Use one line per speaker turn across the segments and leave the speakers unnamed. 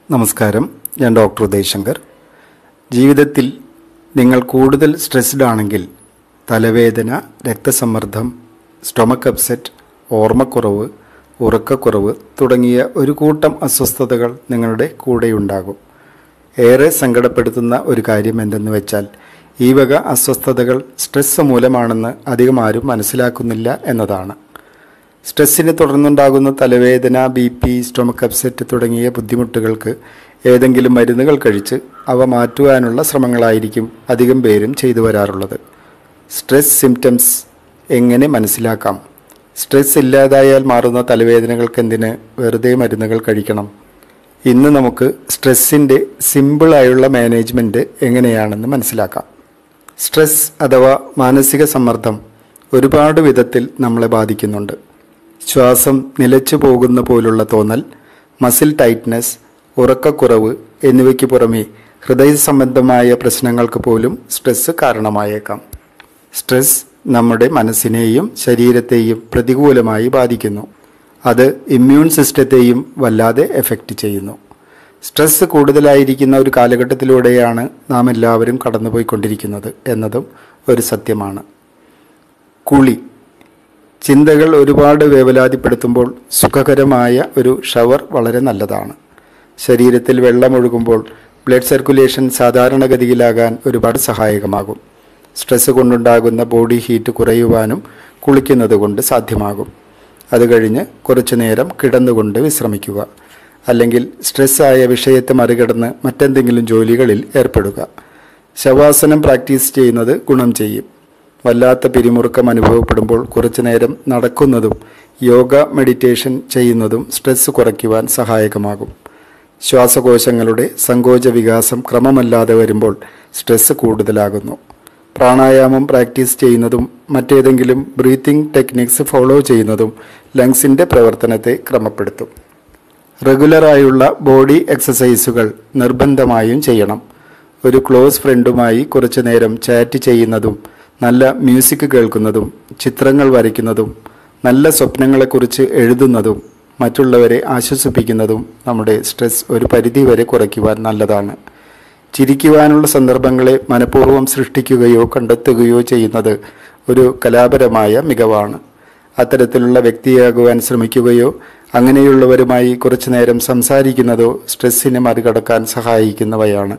നമസ്കാരം ഞാൻ ഡോക്ടർ ഉദയശങ്കർ ജീവിതത്തിൽ നിങ്ങൾ കൂടുതൽ സ്ട്രെസ്ഡ് ആണെങ്കിൽ തലവേദന രക്തസമ്മർദ്ദം സ്റ്റൊമക്ക് അപ്സെറ്റ് ഓർമ്മക്കുറവ് ഉറക്കക്കുറവ് തുടങ്ങിയ ഒരു കൂട്ടം അസ്വസ്ഥതകൾ നിങ്ങളുടെ കൂടെയുണ്ടാകും ഏറെ സങ്കടപ്പെടുത്തുന്ന ഒരു കാര്യം എന്തെന്ന് വെച്ചാൽ ഈ വക അസ്വസ്ഥതകൾ സ്ട്രെസ് മൂലമാണെന്ന് അധികം ആരും മനസ്സിലാക്കുന്നില്ല എന്നതാണ് സ്ട്രെസ്സിനെ തുടർന്നുണ്ടാകുന്ന തലവേദന ബി പി സ്റ്റൊമക്ക് അപ്സെറ്റ് തുടങ്ങിയ ബുദ്ധിമുട്ടുകൾക്ക് ഏതെങ്കിലും മരുന്നുകൾ കഴിച്ച് അവ മാറ്റുവാനുള്ള ശ്രമങ്ങളായിരിക്കും അധികം പേരും ചെയ്തു വരാറുള്ളത് സ്ട്രെസ് സിംറ്റംസ് എങ്ങനെ മനസ്സിലാക്കാം സ്ട്രെസ് ഇല്ലാതായാൽ മാറുന്ന തലവേദനകൾക്ക് എന്തിന് വെറുതെ മരുന്നുകൾ കഴിക്കണം ഇന്ന് നമുക്ക് സ്ട്രെസ്സിൻ്റെ സിമ്പിളായുള്ള മാനേജ്മെൻറ്റ് എങ്ങനെയാണെന്ന് മനസ്സിലാക്കാം സ്ട്രെസ് അഥവാ മാനസിക സമ്മർദ്ദം ഒരുപാട് വിധത്തിൽ നമ്മളെ ബാധിക്കുന്നുണ്ട് ശ്വാസം നിലച്ചു പോകുന്ന പോലുള്ള തോന്നൽ മസിൽ ടൈറ്റ്നസ് ഉറക്കക്കുറവ് എന്നിവയ്ക്ക് പുറമെ ഹൃദയ സംബന്ധമായ പ്രശ്നങ്ങൾക്ക് പോലും സ്ട്രെസ് കാരണമായേക്കാം സ്ട്രെസ് നമ്മുടെ മനസ്സിനെയും ശരീരത്തെയും പ്രതികൂലമായി ബാധിക്കുന്നു അത് ഇമ്മ്യൂൺ സിസ്റ്റത്തെയും വല്ലാതെ എഫക്റ്റ് ചെയ്യുന്നു സ്ട്രെസ് കൂടുതലായിരിക്കുന്ന ഒരു കാലഘട്ടത്തിലൂടെയാണ് നാം എല്ലാവരും കടന്നുപോയിക്കൊണ്ടിരിക്കുന്നത് എന്നതും ഒരു സത്യമാണ് കുളി ചിന്തകൾ ഒരുപാട് വേവലാതിപ്പെടുത്തുമ്പോൾ സുഖകരമായ ഒരു ഷവർ വളരെ നല്ലതാണ് ശരീരത്തിൽ വെള്ളമൊഴുകുമ്പോൾ ബ്ലഡ് സർക്കുലേഷൻ സാധാരണഗതിയിലാകാൻ ഒരുപാട് സഹായകമാകും സ്ട്രെസ് കൊണ്ടുണ്ടാകുന്ന ബോഡി ഹീറ്റ് കുറയുവാനും കുളിക്കുന്നത് കൊണ്ട് സാധ്യമാകും അത് കഴിഞ്ഞ് കുറച്ചു നേരം കിടന്നുകൊണ്ട് വിശ്രമിക്കുക അല്ലെങ്കിൽ സ്ട്രെസ്സായ വിഷയത്തെ മറികടന്ന് മറ്റെന്തെങ്കിലും ജോലികളിൽ ഏർപ്പെടുക ശവാസനം പ്രാക്ടീസ് ചെയ്യുന്നത് ഗുണം ചെയ്യും വല്ലാത്ത പിരിമുറുക്കം അനുഭവപ്പെടുമ്പോൾ കുറച്ചു നേരം നടക്കുന്നതും യോഗ മെഡിറ്റേഷൻ ചെയ്യുന്നതും സ്ട്രെസ് കുറയ്ക്കുവാൻ സഹായകമാകും ശ്വാസകോശങ്ങളുടെ സങ്കോച വികാസം ക്രമമല്ലാതെ വരുമ്പോൾ സ്ട്രെസ് കൂടുതലാകുന്നു പ്രാണായാമം പ്രാക്ടീസ് ചെയ്യുന്നതും മറ്റേതെങ്കിലും ബ്രീത്തിങ് ടെക്നിക്സ് ഫോളോ ചെയ്യുന്നതും ലങ്സിൻ്റെ പ്രവർത്തനത്തെ ക്രമപ്പെടുത്തും റെഗുലറായുള്ള ബോഡി എക്സസൈസുകൾ നിർബന്ധമായും ചെയ്യണം ഒരു ക്ലോസ് ഫ്രണ്ടുമായി കുറച്ചു നേരം ചാറ്റ് ചെയ്യുന്നതും നല്ല മ്യൂസിക് കേൾക്കുന്നതും ചിത്രങ്ങൾ വരയ്ക്കുന്നതും നല്ല സ്വപ്നങ്ങളെക്കുറിച്ച് എഴുതുന്നതും മറ്റുള്ളവരെ ആശ്വസിപ്പിക്കുന്നതും നമ്മുടെ സ്ട്രെസ് ഒരു പരിധിവരെ കുറയ്ക്കുവാൻ നല്ലതാണ് ചിരിക്കുവാനുള്ള സന്ദർഭങ്ങളെ മനഃപൂർവ്വം സൃഷ്ടിക്കുകയോ കണ്ടെത്തുകയോ ചെയ്യുന്നത് ഒരു കലാപരമായ മികവാണ് അത്തരത്തിലുള്ള വ്യക്തിയാകുവാൻ ശ്രമിക്കുകയോ അങ്ങനെയുള്ളവരുമായി കുറച്ചു നേരം സംസാരിക്കുന്നതോ സ്ട്രെസ്സിനെ മറികടക്കാൻ സഹായിക്കുന്നവയാണ്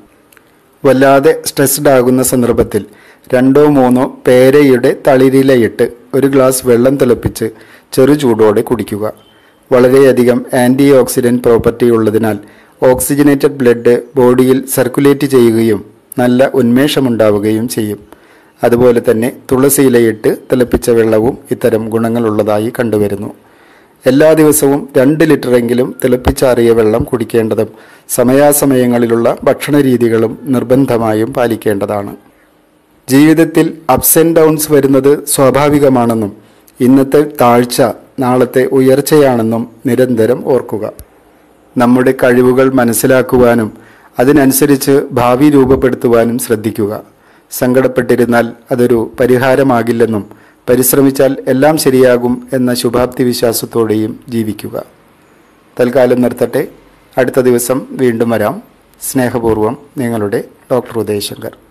വല്ലാതെ സ്ട്രെസ്ഡ് ആകുന്ന സന്ദർഭത്തിൽ രണ്ടോ മൂന്നോ പേരയുടെ തളിരിലയിട്ട് ഒരു ഗ്ലാസ് വെള്ളം തിളപ്പിച്ച് ചെറു ചൂടോടെ കുടിക്കുക വളരെയധികം ആൻറ്റി ഓക്സിഡൻറ്റ് പ്രോപ്പർട്ടി ഉള്ളതിനാൽ ഓക്സിജനേറ്റഡ് ബ്ലഡ് ബോഡിയിൽ സർക്കുലേറ്റ് ചെയ്യുകയും നല്ല ഉന്മേഷമുണ്ടാവുകയും ചെയ്യും അതുപോലെ തന്നെ തുളസിയിലയിട്ട് തിളപ്പിച്ച വെള്ളവും ഇത്തരം ഗുണങ്ങളുള്ളതായി കണ്ടുവരുന്നു എല്ലാ ദിവസവും രണ്ട് ലിറ്ററെങ്കിലും തിളപ്പിച്ചാറിയ വെള്ളം കുടിക്കേണ്ടതും സമയാസമയങ്ങളിലുള്ള ഭക്ഷണ രീതികളും നിർബന്ധമായും പാലിക്കേണ്ടതാണ് ജീവിതത്തിൽ അപ്സ് ആൻഡ് ഡൗൺസ് വരുന്നത് സ്വാഭാവികമാണെന്നും ഇന്നത്തെ താഴ്ച നാളത്തെ ഉയർച്ചയാണെന്നും നിരന്തരം ഓർക്കുക നമ്മുടെ കഴിവുകൾ മനസ്സിലാക്കുവാനും അതിനനുസരിച്ച് ഭാവി രൂപപ്പെടുത്തുവാനും ശ്രദ്ധിക്കുക സങ്കടപ്പെട്ടിരുന്നാൽ അതൊരു പരിഹാരമാകില്ലെന്നും പരിശ്രമിച്ചാൽ എല്ലാം ശരിയാകും എന്ന ശുഭാപ്തി വിശ്വാസത്തോടെയും ജീവിക്കുക തൽക്കാലം നിർത്തട്ടെ അടുത്ത ദിവസം വീണ്ടും വരാം സ്നേഹപൂർവ്വം നിങ്ങളുടെ ഡോക്ടർ ഉദയശങ്കർ